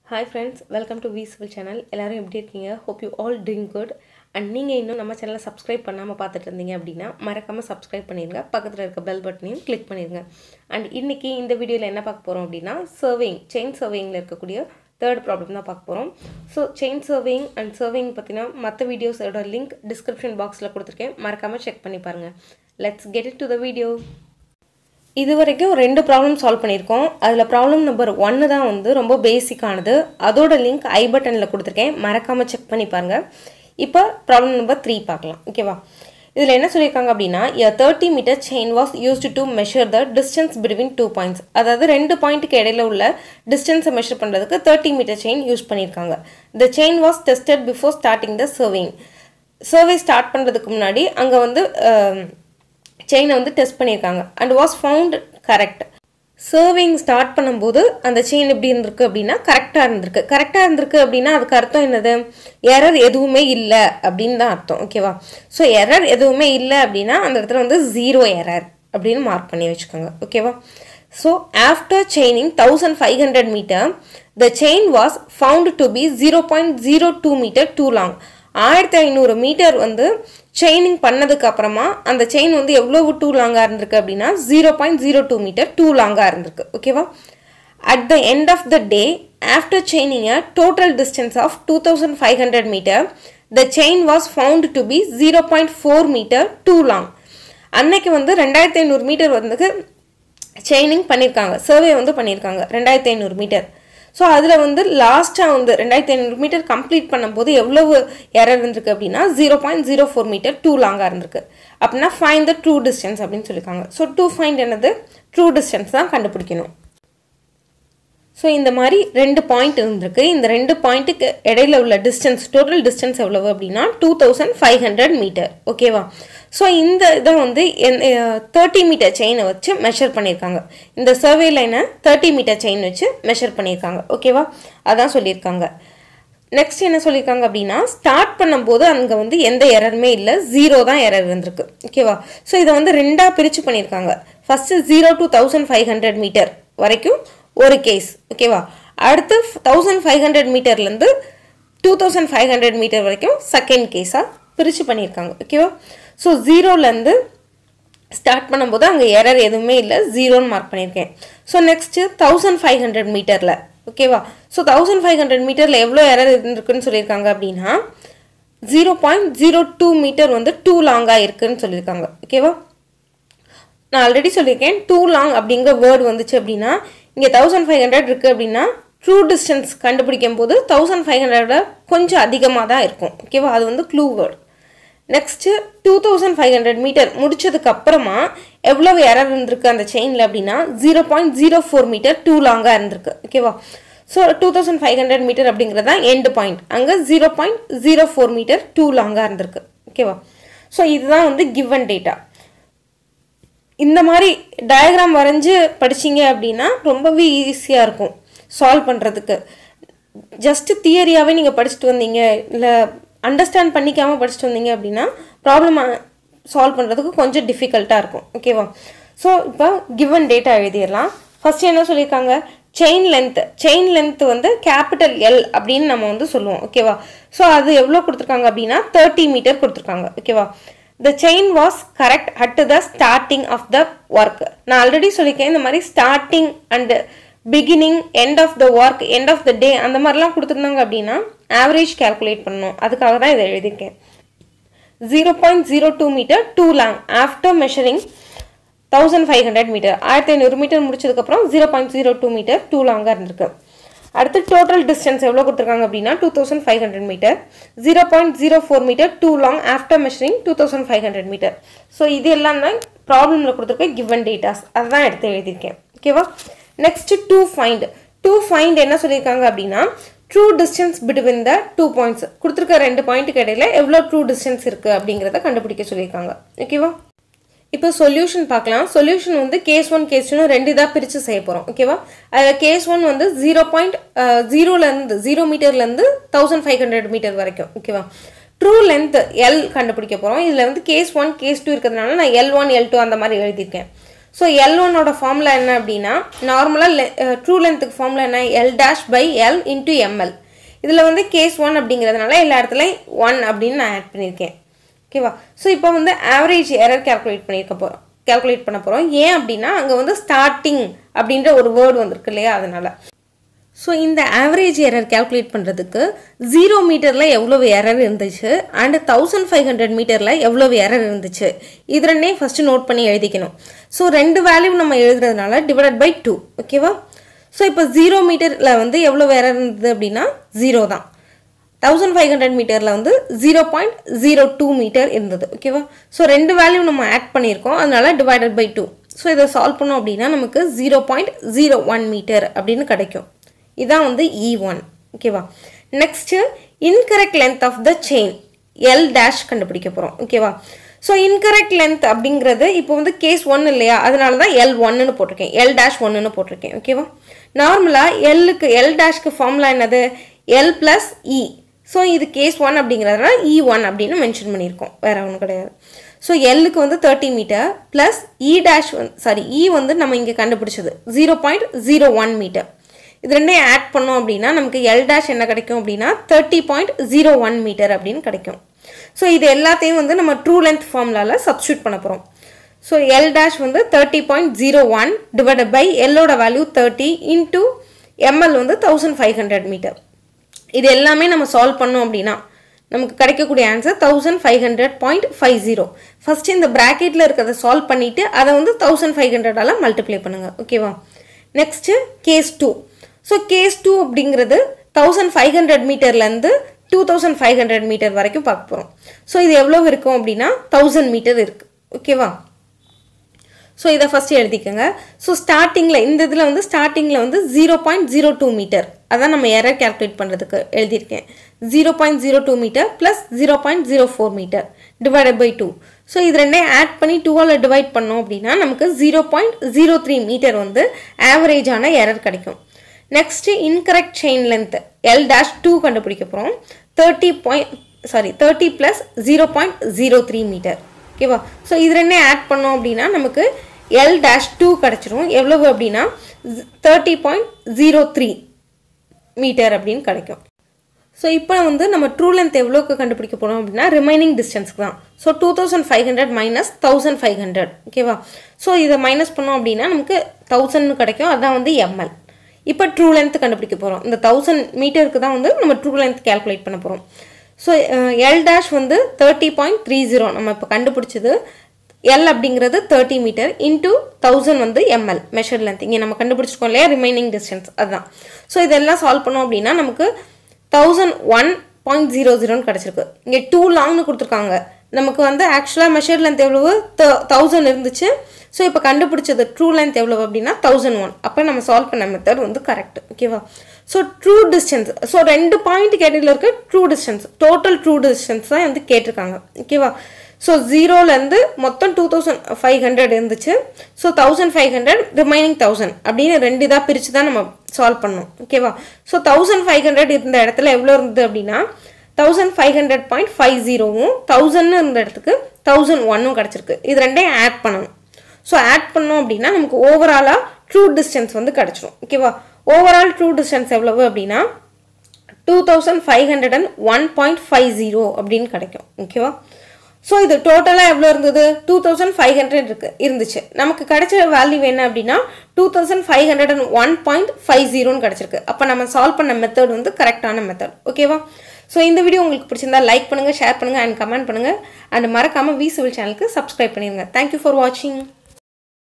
hi friends welcome to V civil channel எல்லாரும் எப்படி இருக்கீங்க hope you all doing good and நீங்கள் இன்னும் நம்ம சேனலை சப்ஸ்கிரைப் பண்ணாமல் பார்த்துட்டு இருந்தீங்க அப்படின்னா மறக்காமல் சப்ஸ்கிரைப் பண்ணிடுங்க பக்கத்தில் இருக்க பெல் பட்டனையும் கிளிக் பண்ணிடுங்க அண்ட் இன்றைக்கி இந்த வீடியோவில் என்ன பார்க்க போகிறோம் அப்படின்னா சர்விங் செயின் சர்விங்கில் இருக்கக்கூடிய தேர்ட் ப்ராப்ளம் தான் பார்க்க போகிறோம் so chain surveying and surveying பற்றினா மற்ற வீடியோஸோட லிங்க் டிஸ்கிரிப்ஷன் பாக்ஸில் கொடுத்துருக்கேன் மறக்காமல் செக் பண்ணி பாருங்கள் let's get it to the video இது வரைக்கும் ரெண்டு ப்ராப்ளம் சால்வ் பண்ணியிருக்கோம் அதில் ப்ராப்ளம் நம்பர் ஒன்று தான் வந்து ரொம்ப பேசிக்கானது அதோட லிங்க் ஐ பட்டனில் கொடுத்துருக்கேன் மறக்காமல் செக் பண்ணி பாருங்கள் இப்போ ப்ராப்ளம் நம்பர் த்ரீ பார்க்கலாம் ஓகேவா இதில் என்ன சொல்லியிருக்காங்க அப்படின்னா a thirty metre chain was used to measure the distance between two points அதாவது ரெண்டு பாயிண்ட்டுக்கு இடையில உள்ள டிஸ்டன்ஸை மெஷர் பண்ணுறதுக்கு தேர்ட்டி மீட்டர் செயின் யூஸ் பண்ணியிருக்காங்க the chain was tested before starting the surveying survey start பண்ணுறதுக்கு முன்னாடி அங்கே வந்து செயினை வந்து டெஸ்ட் பண்ணியிருக்காங்க and was found correct surveying start பண்ணும்போது அந்த செயின் எப்படி இருந்திருக்கு அப்படின்னா கரெக்டாக இருந்திருக்கு கரெக்டாக இருந்திருக்கு அப்படின்னா அதுக்கு அர்த்தம் என்னது எரர் எதுவுமே இல்லை அப்படின்னு தான் அர்த்தம் ஓகேவா ஸோ எரர் எதுவுமே இல்லை அப்படின்னா அந்த இடத்துல வந்து ஜீரோ எரர் அப்படின்னு மார்க் பண்ணி வச்சுக்கோங்க ஓகேவா so after chaining thousand five hundred metre the chain was found to be zero point zero two metre too long ஆயிரத்தி ஐநூறு மீட்டர் வந்து செயினிங் பண்ணதுக்கு அப்புறமா அந்த செயின் வந்து எவ்வளவு டூ லாங்காக இருந்திருக்கு அப்படின்னா zero point zero two metre too லாங்காக இருந்திருக்கு ஓகேவா at the end of the day after chaining a total distance of two thousand five hundred metre the chain was found to be zero point four metre too long அன்னைக்கு வந்து ரெண்டாயிரத்தி ஐநூறு metre வந்து chaining பண்ணியிருக்காங்க survey வந்து பண்ணியிருக்காங்க ரெண்டாயிரத்தி ஐநூறு மீட்டர் ஸோ அதில் வந்து லாஸ்ட்டாக வந்து ரெண்டாயிரத்தி ஐநூறு மீட்டர் கம்ப்ளீட் பண்ணும்போது எவ்வளவு எரர் இருந்திருக்கு அப்படின்னா zero point zero four metre too லாங்காக இருந்திருக்கு அப்படின்னா ஃபைன் த ட்ரூ டிஸ்டன்ஸ் அப்படின்னு சொல்லியிருக்காங்க ஸோ டூ ஃபைண்ட் என்னது ட்ரூ டிஸ்டன்ஸ் தான் கண்டுபிடிக்கணும் ஸோ இந்த மாதிரி ரெண்டு பாயிண்ட் இருந்திருக்கு இந்த ரெண்டு பாயிண்ட்டுக்கு இடையில உள்ள டிஸ்டன்ஸ் டோட்டல் டிஸ்டன்ஸ் எவ்வளவு அப்படின்னா two thousand five hundred metre ஓகேவா ஸோ இந்த இதை வந்து தேர்ட்டி மீட்டர் செயினை வச்சு மெஷர் பண்ணியிருக்காங்க இந்த சர்வே லைனை தேர்ட்டி மீட்டர் செயின் வச்சு மெஷர் பண்ணியிருக்காங்க ஓகேவா அதான் சொல்லியிருக்காங்க நெக்ஸ்ட் என்ன சொல்லியிருக்காங்க அப்படின்னா ஸ்டார்ட் பண்ணும்போது அங்கே வந்து எந்த எரருமே இல்லை ஜீரோ தான் எரர் இருந்திருக்கு ஓகேவா ஸோ இதை வந்து ரெண்டாக பிரித்து பண்ணியிருக்காங்க first zero to thousand five hundred metre வரைக்கும் ஒரு கேஸ் ஓகேவா அடுத்து தௌசண்ட் ஃபைவ் ஹண்ட்ரட் மீட்டர்லேருந்து two thousand five hundred metre வரைக்கும் செகண்ட் கேஸாக பிரித்து பண்ணியிருக்காங்க ஓகேவா ஸோ ஜீரோலேருந்து ஸ்டார்ட் பண்ணும்போது அங்கே எரர் எதுவுமே இல்லை ஜீரோன்னு மார்க் பண்ணியிருக்கேன் so next thousand five hundred மீட்டரில் ஓகேவா ஸோ தௌசண்ட் ஃபைவ் ஹண்ட்ரட் மீட்டரில் எவ்வளோ எரர் இருந்திருக்குன்னு சொல்லியிருக்காங்க அப்படின்னா zero point zero two metre வந்து டூ லாங்காக இருக்குன்னு சொல்லியிருக்காங்க ஓகேவா நான் ஆல்ரெடி சொல்லியிருக்கேன் டூ லாங் அப்படிங்கிற வேர்டு வந்துச்சு அப்படின்னா இங்கே தௌசண்ட் ஃபைவ் ஹண்ட்ரட் இருக்குது அப்படின்னா ட்ரூ டிஸ்டன்ஸ் கண்டுபிடிக்கும் போது தௌசண்ட் ஃபைவ் ஹண்ட்ரட கொஞ்சம் அதிகமாக தான் இருக்கும் ஓகேவா அது வந்து clue word next two thousand five hundred metre முடிச்சதுக்கு அப்புறமா எவ்வளவு எரர் இருந்திருக்கு அந்த செயினில் அப்படின்னா zero point zero four metre too லாங்காக இருந்திருக்கு ஓகேவா so two thousand five hundred metre அப்படிங்கிறது தான் எண்டு பாயிண்ட் அங்கே zero point zero four metre too லாங்காக இருந்திருக்கு ஓகேவா ஸோ இதுதான் வந்து கிவன் டேட்டா இந்த மாதிரி டயக்ராம் வரைஞ்சி படிச்சிங்க அப்படின்னா ரொம்பவே ஈஸியாக இருக்கும் சால்வ் பண்ணுறதுக்கு ஜஸ்ட்டு தியரியாகவே நீங்கள் படிச்சுட்டு வந்தீங்க இல்லை அண்டர்ஸ்டாண்ட் பண்ணிக்காமல் படிச்சுட்டு வந்தீங்க அப்படின்னா ப்ராப்ளம் சால்வ் பண்ணுறதுக்கு கொஞ்சம் டிஃபிகல்ட்டாக இருக்கும் ஓகேவா ஸோ இப்போ கிவன் டேட்டா எழுதிடலாம் ஃபஸ்ட்டு என்ன சொல்லியிருக்காங்க செயின் லென்த் செயின் லென்த் வந்து கேபிட்டல் எல் அப்படின்னு நம்ம வந்து சொல்லுவோம் ஓகேவா ஸோ அது எவ்வளோ கொடுத்துருக்காங்க அப்படின்னா தேர்ட்டி மீட்டர் கொடுத்துருக்காங்க ஓகேவா the chain was correct at the starting of the work நான் ஆல்ரெடி சொல்லியிருக்கேன் இந்த மாதிரி starting and beginning end of the work end of the day அந்த மாதிரிலாம் கொடுத்துருந்தாங்க அப்படின்னா ஆவரேஜ் கேல்குலேட் பண்ணணும் அதுக்காக தான் இதை எழுதியிருக்கேன் zero point zero two metre too long after measuring thousand five hundred metre ஆயிரத்தி ஐநூறு மீட்டர் முடிச்சதுக்கப்புறம் zero point zero two metre too லாங்காக இருந்திருக்கு அடுத்து டோட்டல் டிஸ்டன்ஸ் எவ்வளோ கொடுத்துருக்காங்க அப்படின்னா two thousand five hundred metre zero point zero four metre too long after measuring two thousand five hundred metre so இது எல்லாம் தான் ப்ராப்ளமில் கொடுத்துருக்க கிவன் டேட்டாஸ் அதுதான் எடுத்து எழுதியிருக்கேன் ஓகேவா next to find to find என்ன சொல்லியிருக்காங்க அப்படின்னா true distance between the two points கொடுத்துருக்க ரெண்டு பாயிண்ட்டுக்கு இடையில எவ்வளோ ட்ரூ டிஸ்டன்ஸ் இருக்குது அப்படிங்கிறத கண்டுபிடிக்க சொல்லியிருக்காங்க ஓகேவா இப்போ சொல்யூஷன் பார்க்கலாம் சொல்யூஷன் வந்து கேஸ் ஒன் கேஸ் டூ ரெண்டு இதாக பிரித்து செய்ய போகிறோம் ஓகேவா அதில் கேஸ் ஒன் வந்து ஜீரோ பாயிண்ட் ஜீரோலேருந்து ஜீரோ மீட்டர்லேருந்து தௌசண்ட் ஃபைவ் ஹண்ட்ரட் மீட்டர் வரைக்கும் ஓகேவா ட்ரூ லென்த் எல் கண்டுபிடிக்க போகிறோம் இதில் வந்து கேஸ் ஒன் கேஸ் டூ இருக்கிறதுனால நான் எல் ஒன் எல் டூ அந்த மாதிரி எழுதியிருக்கேன் ஸோ எல் ஒன்னோட ஃபார்முலா என்ன அப்படின்னா நார்மலாக ட்ரூ லென்த்துக்கு ஃபார்முலா என்ன L dash by L into M L இதில் வந்து கேஸ் ஒன் அப்படிங்கிறதுனால எல்லா இடத்துலையும் ஒன் அப்படின்னு நான் ஆட் பண்ணியிருக்கேன் ஓகேவா ஸோ இப்போ வந்து ஆவரேஜ் எரர் கேல்குலேட் பண்ணியிருக்க போகிறோம் கேல்குலேட் பண்ண போகிறோம் ஏன் அப்படின்னா அங்கே வந்து ஸ்டார்டிங் அப்படின்ற ஒரு வேர்டு வந்திருக்கு இல்லையா அதனால் ஸோ இந்த ஆவரேஜ் எரர் கேல்குலேட் பண்ணுறதுக்கு ஜீரோ மீட்டரில் எவ்வளவு எரர் இருந்துச்சு அண்டு தௌசண்ட் ஃபைவ் ஹண்ட்ரட் மீட்டரில் எவ்வளவு எரர் இருந்துச்சு இது ரெண்டையும் ஃபஸ்ட்டு நோட் பண்ணி எழுதிக்கணும் ஸோ ரெண்டு வேல்யூ நம்ம எழுதுறதுனால டிவைடட் பை டூ ஓகேவா ஸோ இப்போ ஜீரோ மீட்டரில் வந்து எவ்வளோ எரர் இருந்தது அப்படின்னா ஜீரோ தான் தௌசண்ட் ஃபைவ் ஹண்ட்ரட் மீட்டரில் வந்து zero point zero two metre இருந்தது ஓகேவா ஸோ ரெண்டு வேல்யூ நம்ம ஆட் பண்ணியிருக்கோம் அதனால டிவைடட் பை டூ ஸோ இதை சால்வ் பண்ணோம் அப்படின்னா நமக்கு zero point zero one metre அப்படின்னு கிடைக்கும் இதான் வந்து இ ஒன் ஓகேவா next incorrect length of the chain L dash கண்டுபிடிக்க போகிறோம் ஓகேவா ஸோ இன்கரெக்ட் லென்த் அப்படிங்கிறது இப்போ வந்து கேஸ் ஒன் இல்லையா அதனால தான் எல் ஒன்னுன்னு போட்டிருக்கேன் எல் டேஷ் ஒன்னுன்னு போட்டிருக்கேன் ஓகேவா நார்மலாக எல்லுக்கு எல் டேஷ்க்கு ஃபார்முலா என்னது எல் ப்ளஸ் இ ஸோ இது கேஸ் ஒன் அப்படிங்கிறதுனால இ ஒன் அப்படின்னு மென்ஷன் பண்ணியிருக்கோம் வேற ஒன்றும் கிடையாது ஸோ எல்லுக்கு வந்து thirty metre plus e dash வந்து சாரி இ வந்து நம்ம இங்கே கண்டுபிடிச்சது zero point zero one metre இது ரெண்டையும் ஆட் பண்ணோம் அப்படின்னா நமக்கு எல் டேஷ் என்ன கிடைக்கும் அப்படின்னா thirty point zero one metre அப்படின்னு கிடைக்கும் ஸோ இது எல்லாத்தையும் வந்து நம்ம ட்ரூ லென்த் ஃபார்முலாவில் சப்ஸ்டியூட் பண்ண போகிறோம் ஸோ எல் டேஷ் வந்து thirty point zero one divided by எல்லோட வேல்யூ தேர்ட்டி இன்டூ எம்எல் வந்து தௌசண்ட் ஃபைவ் ஹண்ட்ரட் மீட்டர் இது எல்லாமே நம்ம சால்வ் பண்ணோம் அப்படின்னா நமக்கு கிடைக்கக்கூடிய answer thousand five hundred point five zero first இந்த ப்ராக்கெட்டில் இருக்கிறத சால்வ் பண்ணிவிட்டு அதை வந்து தௌசண்ட் ஃபைவ் ஹண்ட்ரடால் மல்டிப்ளை பண்ணுங்கள் ஓகேவா next case two so case two அப்படிங்கிறது தௌசண்ட் ஃபைவ் ஹண்ட்ரட் மீட்டர்லேருந்து two thousand five hundred metre வரைக்கும் பார்க்க போகிறோம் ஸோ இது எவ்வளோ இருக்கும் அப்படின்னா தௌசண்ட் மீட்டர் இருக்குது ஓகேவா ஸோ இதை ஃபஸ்ட்டு எழுதிக்கோங்க ஸோ ஸ்டார்டிங்கில் இந்த இதில் வந்து ஸ்டார்டிங்கில் வந்து zero point zero two metre அதான் நம்ம எரர் கேல்குலேட் பண்ணுறதுக்கு எழுதியிருக்கேன் zero point zero two metre plus zero point zero four metre divided by two so இது ரெண்டையும் ஆட் பண்ணி டூவால் டிவைட் பண்ணோம் அப்படின்னா நமக்கு zero point zero three metre வந்து ஆவரேஜான எரர் கிடைக்கும் next incorrect chain length L dash two கண்டுபிடிக்க போகிறோம் thirty point sorry thirty plus zero point zero three metre ஓகேவா ஸோ இது ரெண்டே ஆட் பண்ணோம் அப்படின்னா நமக்கு எல் டேஷ் டூ கிடச்சிரும் எவ்வளவு அப்படின்னா thirty point zero three metre அப்படின்னு கிடைக்கும் ஸோ இப்போ வந்து நம்ம ட்ரூ லென்த் எவ்வளோக்கு கண்டுபிடிக்க போகிறோம் அப்படின்னா ரிமைனிங் டிஸ்டன்ஸ்க்கு தான் so two thousand five hundred minus thousand five hundred ஓகேவா ஸோ இதை மைனஸ் பண்ணோம் அப்படின்னா நமக்கு தௌசண்ட் கிடைக்கும் அதான் வந்து எம்எல் இப்போ ட்ரூ லென்த் கண்டுபிடிக்க போகிறோம் இந்த தௌசண்ட் மீட்டருக்கு தான் வந்து நம்ம ட்ரூ லென்த் கேல்குலேட் பண்ண போகிறோம் ஸோ எல் டேஷ் வந்து தேர்ட்டி பாயிண்ட் த்ரீ ஜீரோ நம்ம இப்போ கண்டுபிடிச்சது எல் அப்படிங்கிறது தேர்ட்டி மீட்டர் இன்டூ தௌசண்ட் வந்து எம்எல் மெஷர் லென்த் இங்கே நம்ம கண்டுபிடிச்சிருக்கோம் இல்லையா ரிமைனிங் டிஸ்டன்ஸ் அதுதான் ஸோ இதெல்லாம் சால்வ் பண்ணோம் அப்படின்னா நமக்கு தௌசண்ட் ஒன் பாயிண்ட் ஜீரோ ஜீரோன்னு கிடச்சிருக்கு இங்கே டூ லாங்னு கொடுத்துருக்காங்க நமக்கு வந்து ஆக்சுவலாக மெஷர் லென்த் எவ்வளவு தௌசண்ட் இருந்துச்சு ஸோ இப்போ கண்டுபிடிச்சது ட்ரூ லென்த் எவ்வளவு அப்படின்னா தௌசண்ட் ஒன் அப்போ நம்ம சால்வ் பண்ண மெத்தட் வந்து கரெக்ட் ஓகேவா ஸோ ட்ரூ டிஸ்டன்ஸ் ஸோ ரெண்டு பாயிண்ட் கேட்டதில் இருக்க true distance total true distance தான் வந்து கேட்டிருக்காங்க ஓகேவா ஸோ ஜீரோலேருந்து மொத்தம் டூ தௌசண்ட் ஃபைவ் ஹண்ட்ரட் இருந்துச்சு so thousand five hundred remaining thousand அப்படின்னு ரெண்டு இதாக பிரித்து தான் நம்ம சால்வ் பண்ணோம் ஓகேவா ஸோ தௌசண்ட் ஃபைவ் ஹண்ட்ரட் இருந்த இடத்துல எவ்வளோ இருந்தது அப்படின்னா thousand five hundred point five ஜீரோவும் தௌசண்ட்னு இருந்த இடத்துக்கு தௌசண்ட் ஒன்னும் கிடச்சிருக்கு இது ரெண்டையும் ஆட் பண்ணணும் ஸோ ஆட் பண்ணோம் அப்படின்னா நமக்கு ஓவராலாக ட்ரூ டிஸ்டன்ஸ் வந்து கிடச்சிரும் ஓகேவா ஓவரால் ட்ரூ டிஸ்டன்ஸ் எவ்வளவு அப்படின்னா two thousand five hundred and one point five zero அப்படின்னு கிடைக்கும் ஓகேவா ஸோ இது டோட்டலாக எவ்வளோ இருந்தது டூ தௌசண்ட் ஃபைவ் ஹண்ட்ரட் இருக்கு இருந்துச்சு நமக்கு கிடைச்ச வேல்யூ என்ன அப்படின்னா two thousand five hundred and one point five ஜீரோன்னு கிடச்சிருக்கு அப்போ நம்ம சால்வ் பண்ண மெத்தட் வந்து கரெக்டான மெத்தட் ஓகேவா ஸோ இந்த வீடியோ உங்களுக்கு பிடிச்சிருந்தா லைக் பண்ணுங்கள் ஷேர் பண்ணுங்கள் அண்ட் கமெண்ட் பண்ணுங்கள் அண்ட் மறக்காமல் வி சிவில் சேனலுக்கு சப்ஸ்கிரைப் பண்ணிடுங்க தேங்க்யூ ஃபார் வாட்சிங்